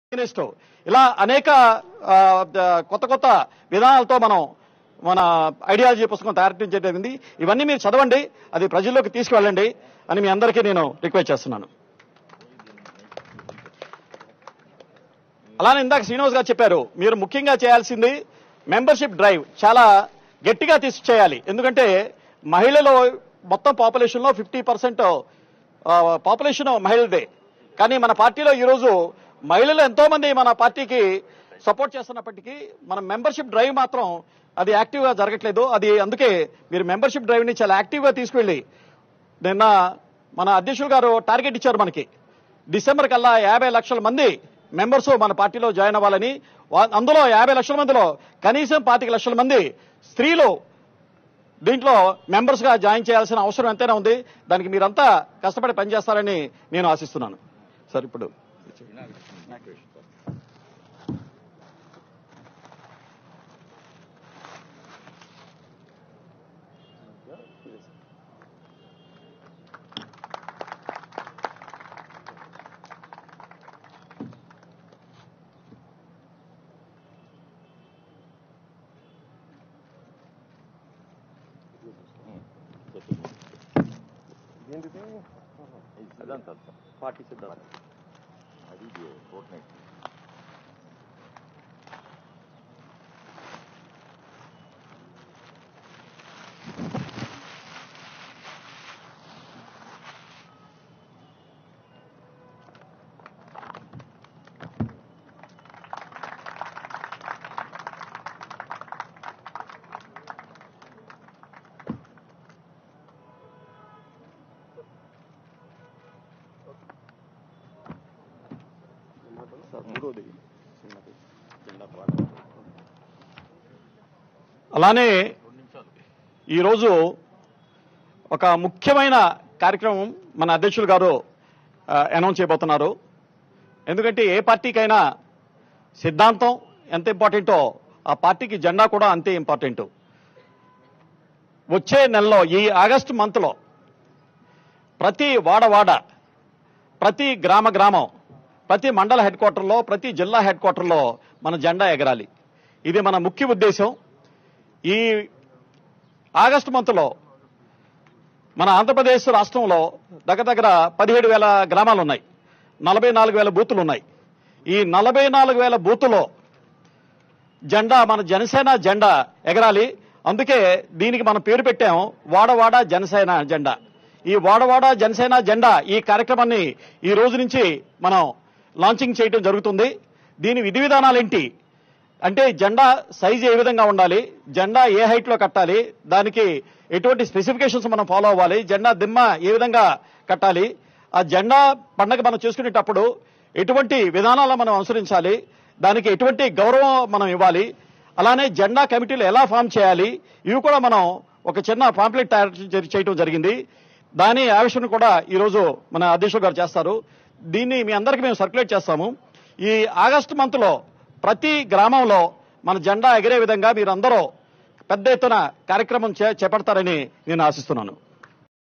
against ఇలా అనేక ఆ, ద- కొత్త కొత్త విధానాలతో మనం మన ఐడియాలజీ పుస్తకం తయారు చేయడం జరిగింది ఇవన్నీ మీరు చదవండి అది ప్రజల్లోకి తీసుకువెళ్ళండి అని మీ అందరికీ నేను రిక్వెస్ట్ చేస్తున్నాను అలానే ఇందాక శ్రీనివాస్ గారు చెప్పారు మీరు ముఖ్యంగా చేయాల్సింది మెంబర్షిప్ డ్రైవ్ చాలా గట్టిగా తీసి చేయాలి ఎందుకంటే మహిళలు మొత్తం పాపులేషన్లో ఫిఫ్టీ పర్సెంట్ పాపులేషన్ మహిళదే కానీ మన పార్టీలో ఈరోజు మహిళలు ఎంతో మంది మన పార్టీకి సపోర్ట్ చేస్తున్నప్పటికీ మన మెంబర్షిప్ డ్రైవ్ మాత్రం అది యాక్టివ్గా జరగట్లేదు అది అందుకే మీరు మెంబర్షిప్ డ్రైవ్ని చాలా యాక్టివ్గా తీసుకెళ్ళి నిన్న మన అధ్యక్షులు గారు టార్గెట్ ఇచ్చారు మనకి డిసెంబర్ కల్లా యాభై లక్షల మంది మెంబర్స్ మన పార్టీలో జాయిన్ అవ్వాలని వా- అందులో యాభై లక్షల మందిలో కనీసం పాతిక లక్షల మంది స్త్రీలు దీంట్లో మెంబర్స్ గా జాయిన్ చేయాల్సిన అవసరం ఎంతైనా ఉంది దానికి మీరంతా కష్టపడి పనిచేస్తారని నేను ఆశిస్తున్నాను సార్ ఇప్పుడు అదంతా పార్టీ సిద్ధాంతం అది ఫోర్ట్ నైట్ అలానే ఈరోజు ఒక ముఖ్యమైన కార్యక్రమం మన అధ్యక్షులు గారు అనౌన్స్ చేయబోతున్నారు ఎందుకంటే ఏ పార్టీకైనా సిద్ధాంతం ఎంత ఇంపార్టెంటో ఆ పార్టీకి జెండా కూడా అంతే ఇంపార్టెంట్ వచ్చే నెలలో ఈ ఆగస్టు మంత్లో ప్రతి వాడవాడ ప్రతి గ్రామ గ్రామం ప్రతి మండల హెడ్ క్వార్టర్లో ప్రతి జిల్లా హెడ్ క్వార్టర్లో మన జెండా ఎగరాలి ఇది మన ముఖ్య ఉద్దేశం ఈ ఆగస్టు మంత్లో మన ఆంధ్రప్రదేశ్ రాష్ట్రంలో దగ్గర దగ్గర పదిహేడు వేల గ్రామాలు ఉన్నాయి నలభై నాలుగు వేల బూతులు ఉన్నాయి ఈ నలభై నాలుగు వేల బూతులో జెండా మన జనసేన జెండా ఎగరాలి అందుకే దీనికి మనం పేరు పెట్టాం వాడవాడ జనసేన జెండా ఈ వాడవాడ జనసేన జెండా ఈ కార్యక్రమాన్ని ఈ రోజు నుంచి మనం లాంచింగ్ చేయడం జరుగుతుంది దీని విధి విధానాలు ఏంటి అంటే జెండా సైజ్ ఏ విధంగా ఉండాలి జెండా ఏ హైట్ లో కట్టాలి దానికి ఎటువంటి స్పెసిఫికేషన్స్ మనం ఫాలో అవ్వాలి జెండా దిమ్మ ఏ విధంగా కట్టాలి ఆ జెండా పండగ మనం చేసుకునేటప్పుడు ఎటువంటి విధానాలు మనం అనుసరించాలి దానికి ఎటువంటి గౌరవం మనం ఇవ్వాలి అలానే జెండా కమిటీలు ఎలా ఫామ్ చేయాలి ఇవి కూడా మనం ఒక చిన్న పాంప్లెట్ తయారు చే- చేయడం జరిగింది దాని ఆవిష్కరణ కూడా ఈరోజు మన అధ్యక్షుడు గారు చేస్తారు దీన్ని మీ అందరికీ మేము సర్క్యులేట్ చేస్తాము ఈ ఆగస్టు మంత్ లో ప్రతి గ్రామంలో మన జెండా ఎగిరే విధంగా మీరందరూ పెద్ద ఎత్తున కార్యక్రమం చే- చేపడతారని నేను ఆశిస్తున్నాను